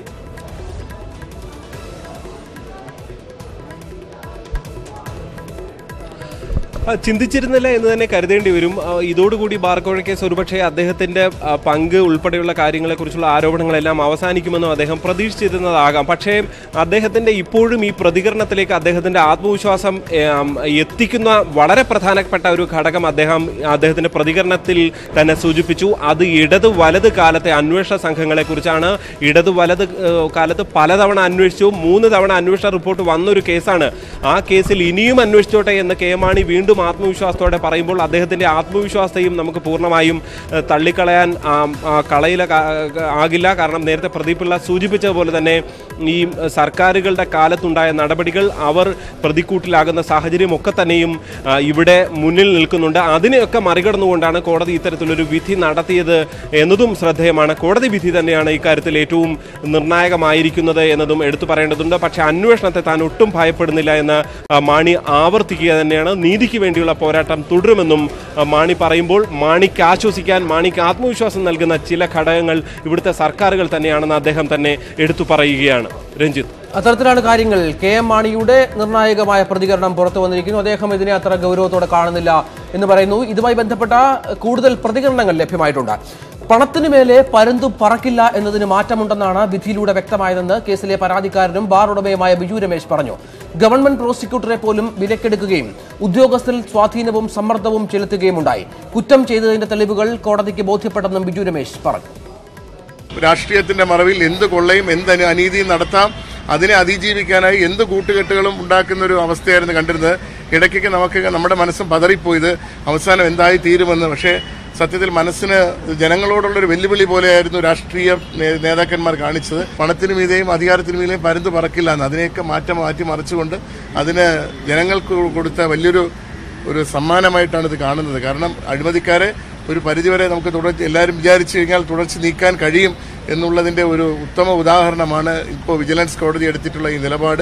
ആ, ചിന്തിച്ചിരുന്നില്ല എന്ന് തന്നെ കരുതേണ്ടി വരും ആ, ഇതോടുകൂടി ബാർക്കോഴ കേസ് ഒരുപക്ഷെ അദ്ദേഹത്തിന്റെ ആ, പങ്ക് ഉൾപ്പെടെയുള്ള കാര്യങ്ങളെക്കുറിച്ചുള്ള ആരോപണങ്ങളെല്ലാം അവസാനിക്കുമെന്നും അദ്ദേഹം പ്രതീക്ഷിച്ചിരുന്നതാകാം പക്ഷേ അദ്ദേഹത്തിന്റെ ഇപ്പോഴും ഈ പ്രതികരണത്തിലേക്ക് അദ്ദേഹത്തിന്റെ ആത്മവിശ്വാസം ഏം, എത്തിക്കുന്ന വളരെ പ്രധാനപ്പെട്ട ഒരു ഘടകം അദ്ദേഹം അദ്ദേഹത്തിന്റെ പ്രതികരണത്തിൽ തന്നെ സൂചിപ്പിച്ചു അത് ഇടത് വലത് കാലത്തെ അന്വേഷണ സംഘങ്ങളെ കുറിച്ചാണ് ഇടത് വലത് ഏഹ്, കാലത്ത് പലതവണ അന്വേഷിച്ചു മൂന്ന് തവണ അന്വേഷണ റിപ്പോർട്ട് വന്നൊരു കേസാണ് ആ കേസിൽ ഇനിയും അന്വേഷിച്ചോട്ടെ എന്ന് കെ മാണി വീണ്ടും ആത്മവിശ്വാസത്തോടെ പറയുമ്പോൾ അദ്ദേഹത്തിന്റെ ആത്മവിശ്വാസത്തെയും നമുക്ക് പൂർണ്ണമായും ഏഹ്, തള്ളിക്കളയാൻ ആ, ആ, കളയില കാ- ആകില്ല കാരണം നേരത്തെ പ്രദീപിള്ള സൂചിപ്പിച്ചതുപോലെ തന്നെ ഈ സർക്കാരുകളുടെ കാലത്തുണ്ടായ നടപടികൾ അവർ പ്രതിക്കൂട്ടിലാകുന്ന സാഹചര്യം ഒക്കെ തന്നെയും ആ, ഇവിടെ മുന്നിൽ നിൽക്കുന്നുണ്ട് അതിനെയൊക്കെ മറികടന്നുകൊണ്ടാണ് കോടതി ഇത്തരത്തിലൊരു വിധി നടത്തിയത് എന്നതും ശ്രദ്ധേയമാണ് കോടതി വിധി തന്നെയാണ് ഇക്കാര്യത്തിൽ ഏറ്റവും നിർണായകമായിരിക്കുന്നത് എന്നതും എടുത്തു പറയേണ്ടതുണ്ട് പക്ഷേ അന്വേഷണത്തെ താൻ ഒട്ടും ഭയപ്പെടുന്നില്ല എന്ന് ആ, മാണി ആവർത്തിക്കുക തന്നെയാണ് നീതിക്ക് വേണ്ടിയുള്ള പോരാട്ടം തുടരുമെന്നും ആ, മാണി പറയുമ്പോൾ മാണിക്ക് ആശ്വസിക്കാൻ മാണിക്ക് ആത്മവിശ്വാസം നൽകുന്ന ചില ഘടകങ്ങൾ ഇവിടുത്തെ സർക്കാരുകൾ തന്നെയാണെന്ന് അദ്ദേഹം തന്നെ എടുത്തു പറയുകയാണ് രഞ്ജിത്ത് അത്തരത്തിലാണ് കാര്യങ്ങൾ കെ എം മാണിയുടെ നിർണായകമായ പ്രതികരണം പുറത്തു വന്നിരിക്കുന്നു അദ്ദേഹം ഇതിനെ അത്ര ഗൗരവത്തോടെ കാണുന്നില്ല എന്ന് പറയുന്നു ഇതുമായി ബന്ധപ്പെട്ട കൂടുതൽ പ്രതികരണങ്ങൾ ലഭ്യമായിട്ടുണ്ട് പണത്തിന് മേലെ പരുന്തു പറക്കില്ല എന്നതിന് മാറ്റമുണ്ടെന്നാണ് വിധിയിലൂടെ വ്യക്തമായതെന്ന് കേസിലെ പരാതിക്കാരനും ബാർ ഉടമയുമായ ബിജു രമേശ് പറഞ്ഞു ഗവൺമെന്റ് പ്രോസിക്യൂട്ടറെ പോലും വിലക്കെടുക്കുകയും ഉദ്യോഗസ്ഥരിൽ സ്വാധീനവും സമ്മർദ്ദവും ചെലുത്തുകയും ഉണ്ടായി കുറ്റം ചെയ്തതിന്റെ തെളിവുകൾ കോടതിക്ക് ബോധ്യപ്പെട്ടെന്നും ബിജു രമേശ് പറഞ്ഞു രാഷ്ട്രീയത്തിന്റെ മറവിൽ എന്ത് കൊള്ളയും എന്ത് അനി- അനീതിയും നടത്താം അതിനെ അതിജീവിക്കാനായി എന്ത് കൂട്ടുകെട്ടുകളും ഉണ്ടാക്കുന്ന ഒരു അവസ്ഥയായിരുന്നു കണ്ടിരുന്നത് ഇടയ്ക്കൊക്കെ നമുക്ക് നമ്മുടെ മനസ്സും പതറിപ്പോയത് അവസാനം എന്തായി തീരുമെന്ന് പക്ഷേ സത്യത്തിൽ മനസ്സിന് ജനങ്ങളോടുള്ള ഒരു വെല്ലുവിളി പോലെയായിരുന്നു രാഷ്ട്രീയ നേ- നേതാക്കന്മാർ കാണിച്ചത് പണത്തിന് മീതെയും അധികാരത്തിന് മീതെയും പരുന്ത് പറക്കില്ല എന്ന് അതിനെയൊക്കെ മാറ്റം മാറ്റി മറിച്ചുകൊണ്ട് അതിന് ജനങ്ങൾക്ക് കൊടുത്ത വലിയൊരു ഒരു സമ്മാനമായിട്ടാണ് ഇത് കാണുന്നത് കാരണം അഴിമതിക്കാരെ ഒരു പരിധിവരെ നമുക്ക് തുടർച്ച് എല്ലാവരും വിചാരിച്ചു കഴിഞ്ഞാൽ തുടർച്ച് നീക്കാൻ കഴിയും എന്നുള്ളതിന്റെ ഒരു ഉത്തമ ഉദാഹരണമാണ് ഇപ്പോൾ വിജിലൻസ് കോടതി എടുത്തിട്ടുള്ള ഈ നിലപാട്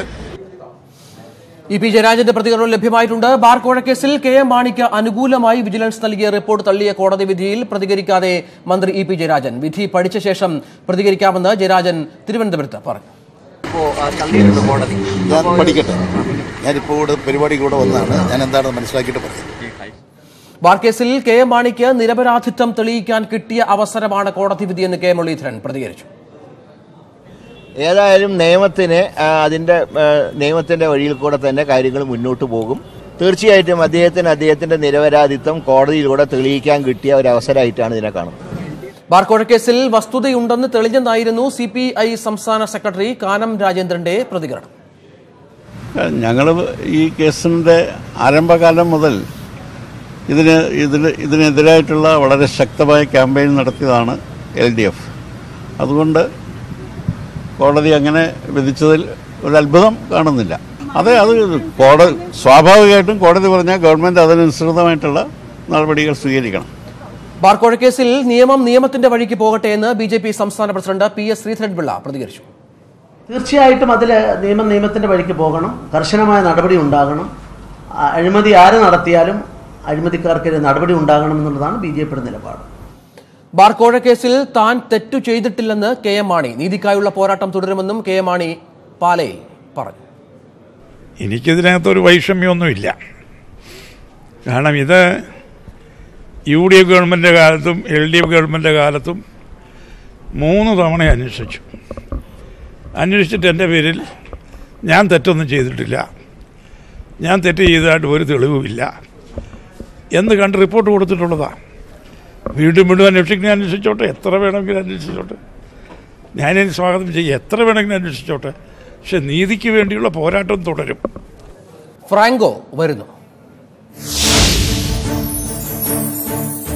ഇ പി ജയരാജന്റെ പ്രതികരണം ലഭ്യമായിട്ടുണ്ട് ബാർ കോഴക്കേസിൽ കെ എം മാണിക്ക് അനുകൂലമായി വിജിലൻസ് നൽകിയ റിപ്പോർട്ട് തള്ളിയ കോടതി വിധിയിൽ പ്രതികരിക്കാതെ മന്ത്രി ഇ പി ജയരാജൻ വിധി പഠിച്ച ശേഷം പ്രതികരിക്കാമെന്ന് ജയരാജൻ തിരുവനന്തപുരത്ത് പറഞ്ഞു ഞാൻ പഠിക്കട്ടെ ഞാനിപ്പോൾ ഇവിടെ പരിപാടി കൂടെ വന്നതാണ് ഞാൻ എന്താണെന്ന് മനസ്സിലാക്കിയിട്ട് പറയാം ബാർ കേസിൽ കെ എം മാണിക്ക് നിരപരാധിത്വം തെളിയിക്കാൻ കിട്ടിയ അവസരമാണ് കോടതി വിധിയെന്ന് കെ മുരളീധരൻ പ്രതികരിച്ചു ഏതായാലും നിയമത്തിന് ആ, അതിന്റെ ആ, നിയമത്തിന്റെ വഴിയിൽ കൂടെ തന്നെ കാര്യങ്ങൾ മുന്നോട്ട് പോകും തീർച്ചയായിട്ടും അദ്ദേഹത്തിന് അദ്ദേഹത്തിന്റെ നിരപരാധിത്വം കോടതിയിലൂടെ തെളിയിക്കാൻ കിട്ടിയ ഒരു അവസരമായിട്ടാണ് ഇതിനെ കാണുന്നത് ബാർ കോഴക്കേസിൽ വസ്തുതയുണ്ടെന്ന് തെളിഞ്ഞെന്നായിരുന്നു സി പി ഐ സംസ്ഥാന സെക്രട്ടറി കാനം രാജേന്ദ്രന്റെ പ്രതികരണം ഞങ്ങൾ ഈ കേസിൻ്റെ ആരംഭകാലം മുതൽ ഇതിന് ഇതിന് ഇതിനെതിരായിട്ടുള്ള വളരെ ശക്തമായ ക്യാമ്പയിൻ നടത്തിയതാണ് എൽ ഡി എഫ് അതുകൊണ്ട് കോടതി അങ്ങനെ വിധിച്ചതിൽ ഒരു അത്ഭുതം കാണുന്നില്ല അതെ അത് കോടതി സ്വാഭാവികമായിട്ടും കോടതി പറഞ്ഞാൽ ഗവൺമെൻറ് അതിനനുസൃതമായിട്ടുള്ള നടപടികൾ സ്വീകരിക്കണം ബാർ കോഴക്കേസിൽ നിയമം നിയമത്തിന്റെ വഴിക്ക് പോകട്ടെ എന്ന് ബി ജെ പി സംസ്ഥാന പ്രസിഡന്റ് പി എസ് ശ്രീധരൻപിള്ള പ്രതികരിച്ചു തീർച്ചയായിട്ടും അതിൽ നിയമം നിയമത്തിൻ്റെ വഴിക്ക് പോകണം കർശനമായ നടപടി ഉണ്ടാകണം ആ, അഴിമതി ആര് നടത്തിയാലും അഴിമതിക്കാർക്കെതിരെ നടപടി ഉണ്ടാകണം എന്നുള്ളതാണ് ബി ജെ പിയുടെ നിലപാട് ബാർ കോഴക്കേസിൽ താൻ തെറ്റു ചെയ്തിട്ടില്ലെന്ന് കെ എം മാണി നീതിക്കായുള്ള പോരാട്ടം തുടരുമെന്നും കെ എം മാണി പാലയിൽ പറഞ്ഞു എനിക്കിതിനകത്തൊരു വൈഷമ്യമൊന്നുമില്ല കാരണം ഇത് യു ഡി എഫ് ഗവൺമെൻറ് കാലത്തും എൽ ഡി എഫ് ഗവൺമെൻറ് കാലത്തും മൂന്ന് തവണ അന്വേഷിച്ചു അന്വേഷിച്ചിട്ട് എൻ്റെ പേരിൽ ഞാൻ തെറ്റൊന്നും ചെയ്തിട്ടില്ല ഞാൻ തെറ്റ് ചെയ്തതായിട്ട് ഒരു തെളിവുമില്ല എന്ന് കണ്ട് റിപ്പോർട്ട് കൊടുത്തിട്ടുള്ളതാണ് വീണ്ടും വീണ്ടും അന്വേഷിക്കുന്ന അന്വേഷിച്ചോട്ടെ എത്ര വേണമെങ്കിലും അന്വേഷിച്ചോട്ടെ ഞാനതിന് സ്വാഗതം ചെയ്യും എത്ര വേണമെങ്കിലും അന്വേഷിച്ചോട്ടെ പക്ഷെ നീതിക്ക് വേണ്ടിയുള്ള പോരാട്ടം തുടരും ഫ്രാങ്കോ വരുന്നു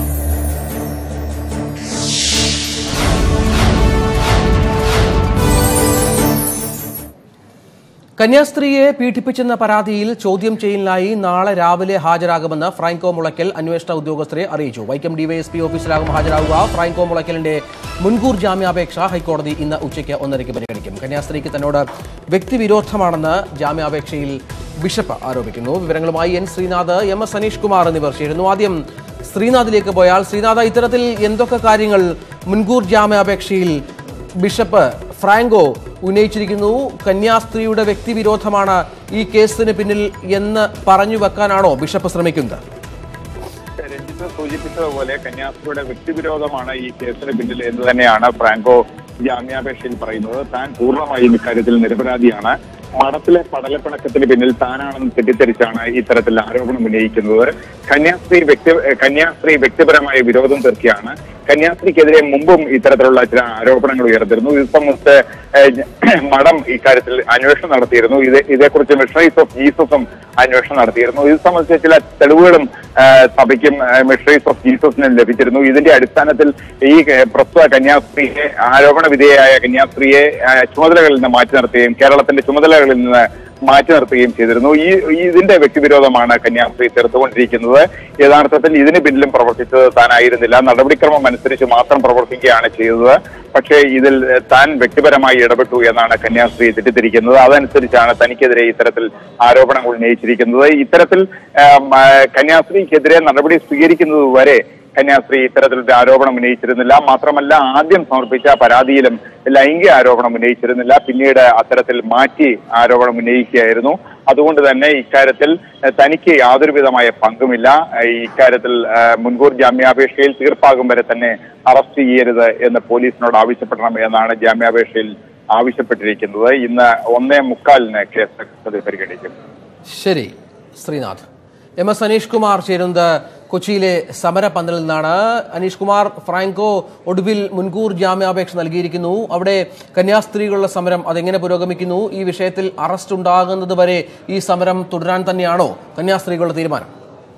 കന്യാസ്ത്രീയെ പീഡിപ്പിച്ചെന്ന പരാതിയിൽ ചോദ്യം ചെയ്യലിനായി നാളെ രാവിലെ ഹാജരാകുമെന്ന് ഫ്രാങ്കോ മുളയ്ക്കൽ അന്വേഷണ ഉദ്യോഗസ്ഥരെ അറിയിച്ചു വൈക്കം ഡിവൈഎസ്പി ഓഫീസിലാകും ഹാജരാകുക ഫ്രാങ്കോ മുളയ്ക്കലിന്റെ മുൻകൂർ ജാമ്യാപേക്ഷ ഹൈക്കോടതി ഇന്ന് ഉച്ചയ്ക്ക് ഒന്നരയ്ക്ക് പരിഗണിക്കും കന്യാസ്ത്രീക്ക് തന്നോട് വ്യക്തിവിരോധമാണെന്ന് ജാമ്യാപേക്ഷയിൽ ബിഷപ്പ് ആരോപിക്കുന്നു വിവരങ്ങളുമായി N Sreenath M S Aneesh Kumar എന്നിവർ ചേരുന്നു ആദ്യം ശ്രീനാഥിലേക്ക് പോയാൽ ശ്രീനാഥ ഇത്തരത്തിൽ എന്തൊക്കെ കാര്യങ്ങൾ മുൻകൂർ ജാമ്യാപേക്ഷയിൽ ബിഷപ്പ് ഫ്രാങ്കോ ഉന്നയിച്ചിരിക്കുന്നു കന്യാസ്ത്രീയുടെ വ്യക്തിവിരോധമാണ് ഈ കേസിന് പിന്നിൽ എന്ന് പറഞ്ഞു വെക്കാനാണോ ബിഷപ്പ് ശ്രമിക്കുന്നത് രഞ്ജിത്ത് സൂചിപ്പിച്ചതുപോലെ കന്യാസ്ത്രീയുടെ വ്യക്തിവിരോധമാണ് ഈ കേസിന് പിന്നിൽ എന്ന് തന്നെയാണ് ഫ്രാങ്കോ ജാമ്യാപേക്ഷയിൽ പറയുന്നത് താൻ പൂർണ്ണമായും ഇക്കാര്യത്തിൽ നിരപരാധിയാണ് മഠത്തിലെ പടലപ്പിണക്കത്തിന് പിന്നിൽ താനാണെന്ന് തെറ്റിദ്ധരിച്ചാണ് ഇത്തരത്തിൽ ആരോപണം ഉന്നയിക്കുന്നത് കന്യാസ്ത്രീ വ്യക്തി കന്യാസ്ത്രീ വ്യക്തിപരമായ വിരോധം തീർക്കുകയാണ് കന്യാസ്ത്രീക്കെതിരെ മുമ്പും ഇത്തരത്തിലുള്ള ചില ആരോപണങ്ങൾ ഉയർന്നിരുന്നു ഇത് സംബന്ധിച്ച് ഏഹ്, മഠം ഇക്കാര്യത്തിൽ അന്വേഷണം നടത്തിയിരുന്നു ഇത് ഇതേക്കുറിച്ച് മിഷണറീസ് ഓഫ് ജീസസും അന്വേഷണം നടത്തിയിരുന്നു ഇത് സംബന്ധിച്ച് ചില തെളിവുകളും ഏഹ്, സഭയ്ക്കും ഏഹ്, മിഷണറീസ് ഓഫ് ജീസസിനും ലഭിച്ചിരുന്നു ഇതിന്റെ അടിസ്ഥാനത്തിൽ ഈ ഏഹ്, പ്രസ്തുത കന്യാസ്ത്രീയെ ആരോപണ വിധേയയായ കന്യാസ്ത്രീയെ ഏഹ്, ചുമതലകളിൽ നിന്ന് മാറ്റി നിർത്തുകയും കേരളത്തിന്റെ ചുമതലകളിൽ നിന്ന് മാറ്റി നിർത്തുകയും ചെയ്തിരുന്നു ഈ ഈ ഇതിന്റെ വ്യക്തിവിരോധമാണ് കന്യാസ്ത്രീ തീർത്തുകൊണ്ടിരിക്കുന്നത് യഥാർത്ഥത്തിൽ ഇതിന് പിന്നിലും പ്രവർത്തിച്ചത് താനായിരുന്നില്ല നടപടിക്രമം അനുസരിച്ച് മാത്രം പ്രവർത്തിക്കുകയാണ് ചെയ്തത് പക്ഷേ ഇതിൽ ഏഹ്, താൻ വ്യക്തിപരമായി ഇടപെട്ടു എന്നാണ് കന്യാസ്ത്രീ തെറ്റിദ്ധരിക്കുന്നത് അതനുസരിച്ചാണ് തനിക്കെതിരെ ഇത്തരത്തിൽ ആരോപണങ്ങൾ ഉന്നയിച്ചിരിക്കുന്നത് ഇത്തരത്തിൽ ഏഹ്, മ, കന്യാസ്ത്രീക്കെതിരെ നടപടി സ്വീകരിക്കുന്നത് വരെ കന്യാസ്ത്രീ ഇത്തരത്തിലൊരു ആരോപണം ഉന്നയിച്ചിരുന്നില്ല മാത്രമല്ല ആദ്യം സമർപ്പിച്ച പരാതിയിലും ലൈംഗിക ആരോപണം ഉന്നയിച്ചിരുന്നില്ല പിന്നീട് അത്തരത്തിൽ മാറ്റി ആരോപണം ഉന്നയിക്കുകയായിരുന്നു അതുകൊണ്ട് തന്നെ ഇക്കാര്യത്തിൽ ഏഹ്, തനിക്ക് യാതൊരുവിധമായ പങ്കുമില്ല ഏഹ്, ഇക്കാര്യത്തിൽ ഏഹ്, മുൻകൂർ ജാമ്യാപേക്ഷയിൽ തീർപ്പാകും വരെ തന്നെ അറസ്റ്റ് ചെയ്യരുത് എന്ന് പോലീസിനോട് ആവശ്യപ്പെടണം എന്നാണ് ജാമ്യാപേക്ഷയിൽ ആവശ്യപ്പെട്ടിരിക്കുന്നത് ഇന്ന് ഒന്നേ മുക്കാലിന് കേസ് കസ്റ്റഡി പരിഗണിക്കും ശരി ശ്രീനാഥ് എം എസ് അനീഷ് കുമാർ ചേരുന്നത് കൊച്ചിയിലെ സമരപന്തലിൽ നിന്നാണ് അനീഷ് കുമാർ ഫ്രാങ്കോ ഒടുവിൽ മുൻകൂർ ജാമ്യാപേക്ഷ നൽകിയിരിക്കുന്നു അവിടെ കന്യാസ്ത്രീകളുടെ സമരം അതെങ്ങനെ പുരോഗമിക്കുന്നു ഈ വിഷയത്തിൽ അറസ്റ്റ് ഉണ്ടാകുന്നത് വരെ ഈ സമരം തുടരാൻ തന്നെയാണോ കന്യാസ്ത്രീകളുടെ തീരുമാനം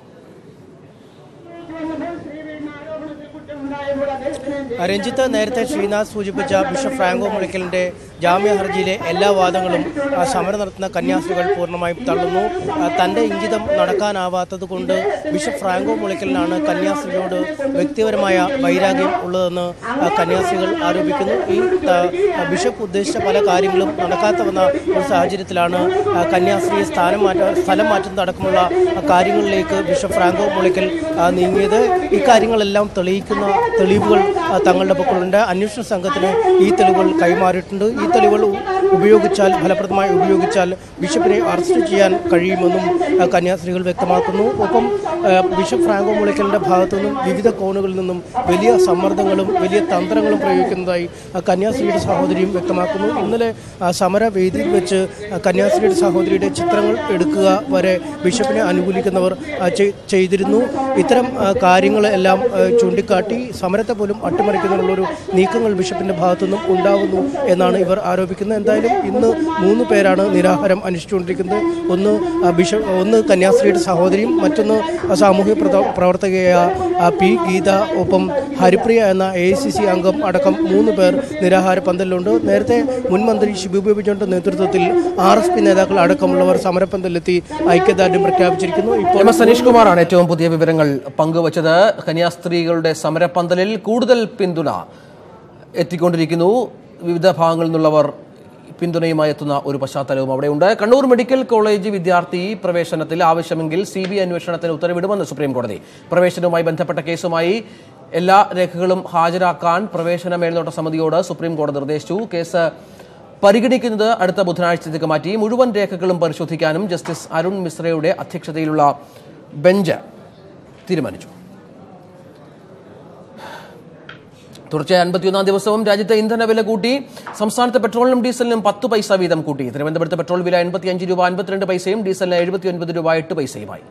രഞ്ജിത്ത് നേരത്തെ ശ്രീനാഥ് സൂചിപ്പിച്ച ബിഷപ്പ് ഫ്രാങ്കോ മുളയ്ക്കലിന്റെ ജാമ്യ ഹർജിയിലെ എല്ലാ വാദങ്ങളും ആ, സമരം നടത്തുന്ന കന്യാസ്ത്രീകൾ പൂർണ്ണമായും തള്ളുന്നു ആ, തന്റെ ഇംഗിതം നടക്കാനാവാത്തത് കൊണ്ട് ബിഷപ്പ് ഫ്രാങ്കോ മുളയ്ക്കലിനാണ് കന്യാസ്ത്രീയോട് വ്യക്തിപരമായ വൈരാഗ്യം ഉള്ളതെന്ന് ആ, കന്യാസ്ത്രീകൾ ആരോപിക്കുന്നു ഈ ആ, ബിഷപ്പ് ഉദ്ദേശിച്ച പല കാര്യങ്ങളും നടക്കാത്ത വന്ന ഒരു സാഹചര്യത്തിലാണ് ആ, കന്യാസ്ത്രീയെ സ്ഥാനം മാറ്റ സ്ഥലം മാറ്റുന്നത് അടക്കമുള്ള ആ, കാര്യങ്ങളിലേക്ക് ബിഷപ്പ് ഫ്രാങ്കോ മുളയ്ക്കൽ ആ, നീങ്ങിയത് ഇക്കാര്യങ്ങളെല്ലാം തെളിയിക്കുന്ന തെളിവുകൾ ആ, തങ്ങളുടെ പക്കലുണ്ട് അന്വേഷണ സംഘത്തിന് ഈ തെളിവുകൾ കൈമാറിയിട്ടുണ്ട് ഈ തെളിവുകൾ ഉ- ഉപയോഗിച്ചാൽ ഫലപ്രദമായി ഉപയോഗിച്ചാൽ ബിഷപ്പിനെ അറസ്റ്റ് ചെയ്യാൻ കഴിയുമെന്നും ആ, കന്യാസ്ത്രീകൾ വ്യക്തമാക്കുന്നു ഒപ്പം ആ, ബിഷപ്പ് ഫ്രാങ്കോ മുളയ്ക്കലിന്റെ ഭാഗത്തു നിന്നും വിവിധ കോണുകളിൽ നിന്നും വലിയ സമ്മർദ്ദങ്ങളും വലിയ തന്ത്രങ്ങളും പ്രയോഗിക്കുന്നതായി ആ, കന്യാസ്ത്രീയുടെ സഹോദരിയും വ്യക്തമാക്കുന്നു ഇന്നലെ ആ, സമരവേദിയിൽ വെച്ച് ആ, കന്യാസ്ത്രീയുടെ സഹോദരിയുടെ ചിത്രങ്ങൾ എടുക്കുക വരെ ബിഷപ്പിനെ അനുകൂലിക്കുന്നവർ ആ, ചെയ്- ചെയ്തിരുന്നു ഇത്തരം ആ, കാര്യങ്ങളെല്ലാം ആ, ചൂണ്ടിക്കാട്ടി സമരത്തെ പോലും അട്ടിമറിക്കുന്നതിനുള്ളൊരു നീക്കങ്ങൾ ബിഷപ്പിന്റെ ഭാഗത്തുനിന്നും ഉണ്ടാകുന്നു എന്നാണ് ഇവർ ആരോപിക്കുന്നത് എന്തായാലും ഇന്ന് മൂന്ന് പേരാണ് നിരാഹാരം അനുഷ്ഠിച്ചുകൊണ്ടിരിക്കുന്നത് ഒന്ന് ആ, ബിഷപ്പ് ഒന്ന് കന്യാസ്ത്രീയുടെ സഹോദരിയും മറ്റൊന്ന് ആ, സാമൂഹ്യ പ്രത- പ്രവർത്തകയായ ആ, പി ഗീത ഒപ്പം ഹരിപ്രിയ എന്ന എ ഐ സി സി അംഗം അടക്കം മൂന്ന് പേർ നിരാഹാര പന്തലിലുണ്ട് നേരത്തെ മുൻ മന്ത്രി ഷിബു ബേബി ജോണിന്റെ നേതൃത്വത്തിൽ ആർ എസ് പി നേതാക്കൾ അടക്കമുള്ളവർ സമരപ്പന്തലിലെത്തി ഐക്യദാർഢ്യം പ്രഖ്യാപിച്ചിരിക്കുന്നു എം എസ് അനീഷ് കുമാറാണ് ഏറ്റവും പുതിയ വിവരങ്ങൾ പങ്കുവച്ചത് കന്യാസ്ത്രീകളുടെ സമരപന്തലിൽ കൂടുതൽ പിന്തുണ എത്തിക്കൊണ്ടിരിക്കുന്നു വിവിധ ഭാഗങ്ങളിൽ നിന്നുള്ളവർ പിന്തുണയുമായി എത്തുന്ന ഒരു പശ്ചാത്തലവും അവിടെയുണ്ട് കണ്ണൂർ മെഡിക്കൽ കോളേജ് വിദ്യാർത്ഥി പ്രവേശനത്തിൽ ആവശ്യമെങ്കിൽ സി ബി അന്വേഷണത്തിന് ഉത്തരവിടുമെന്ന് സുപ്രീം കോടതി പ്രവേശനവുമായി ബന്ധപ്പെട്ട കേസുമായി എല്ലാ രേഖകളും ഹാജരാക്കാൻ പ്രവേശന മേൽനോട്ട സമിതിയോട് സുപ്രീം കോടതി നിർദ്ദേശിച്ചു കേസ് പരിഗണിക്കുന്നത് അടുത്ത ബുധനാഴ്ചത്തേക്ക് മാറ്റി മുഴുവൻ രേഖകളും പരിശോധിക്കാനും ജസ്റ്റിസ് അരുൺ മിശ്രയുടെ അധ്യക്ഷതയിലുള്ള ബെഞ്ച് തീരുമാനിച്ചു തുടർച്ചയായ അൻപത്തിയൊന്നാം ദിവസവും രാജ്യത്തെ ഇന്ധന വില കൂട്ടി സംസ്ഥാനത്തെ പെട്രോളിനും ഡീസലിനും പത്ത് പൈസ വീതം കൂട്ടി തിരുവനന്തപുരത്ത് പെട്രോൾ വില എൺപത്തിയഞ്ച് രൂപ അൻപത്തിരണ്ട് പൈസയും ഡീസലിന് എഴുപത്തി ഒൻപത് രൂപ എട്ട് പൈസയുമായി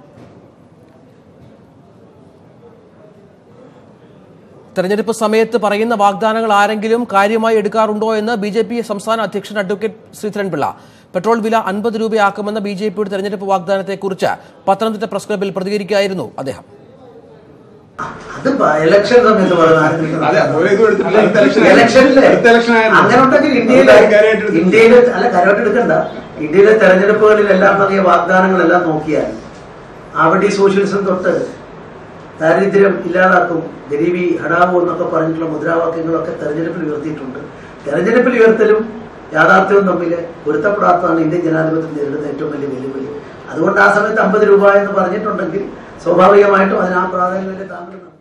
തെരഞ്ഞെടുപ്പ് സമയത്ത് പറയുന്ന വാഗ്ദാനങ്ങൾ ആരെങ്കിലും കാര്യമായി എടുക്കാറുണ്ടോ എന്ന് ബി ജെ പി സംസ്ഥാന അധ്യക്ഷൻ അഡ്വക്കേറ്റ് ശ്രീധരൻപിള്ള പെട്രോൾ വില അൻപത് രൂപയാക്കുമെന്ന ബി ജെ പിയുടെ തെരഞ്ഞെടുപ്പ് വാഗ്ദാനത്തെക്കുറിച്ച് പത്തനംതിട്ട പ്രസ് ക്ലബിൽ പ്രതികരിക്കുകയായിരുന്നു അദ്ദേഹം അത് ഇലക്ഷൻ സമയത്ത് പറയുന്ന ഇലക്ഷനില് അങ്ങനെ ഉണ്ടെങ്കിൽ ഇന്ത്യയിൽ ഇന്ത്യയിൽ അല്ല കരോട്ട് എടുക്കണ്ട ഇന്ത്യയിലെ തെരഞ്ഞെടുപ്പുകളിലെല്ലാം നൽകിയ വാഗ്ദാനങ്ങളെല്ലാം നോക്കിയാൽ ആവടി സോഷ്യലിസം തൊട്ട് ദാരിദ്ര്യം ഇല്ലാതാക്കും ഗരീബി ഹടാവോ എന്നൊക്കെ പറഞ്ഞിട്ടുള്ള മുദ്രാവാക്യങ്ങളൊക്കെ തെരഞ്ഞെടുപ്പിൽ ഉയർത്തിയിട്ടുണ്ട് തെരഞ്ഞെടുപ്പിൽ ഉയർത്തലും യാഥാർത്ഥ്യവും തമ്മിൽ പൊരുത്തപ്പെടാത്തതാണ് ഇന്ത്യൻ ജനാധിപത്യം നേരിടുന്ന ഏറ്റവും വലിയ വെല്ലുവിളി അതുകൊണ്ട് ആ സമയത്ത് അമ്പത് രൂപ എന്ന് പറഞ്ഞിട്ടുണ്ടെങ്കിൽ സ്വാഭാവികമായിട്ടും അതിന് ആ പ്രാധാന്യം താങ്കൾ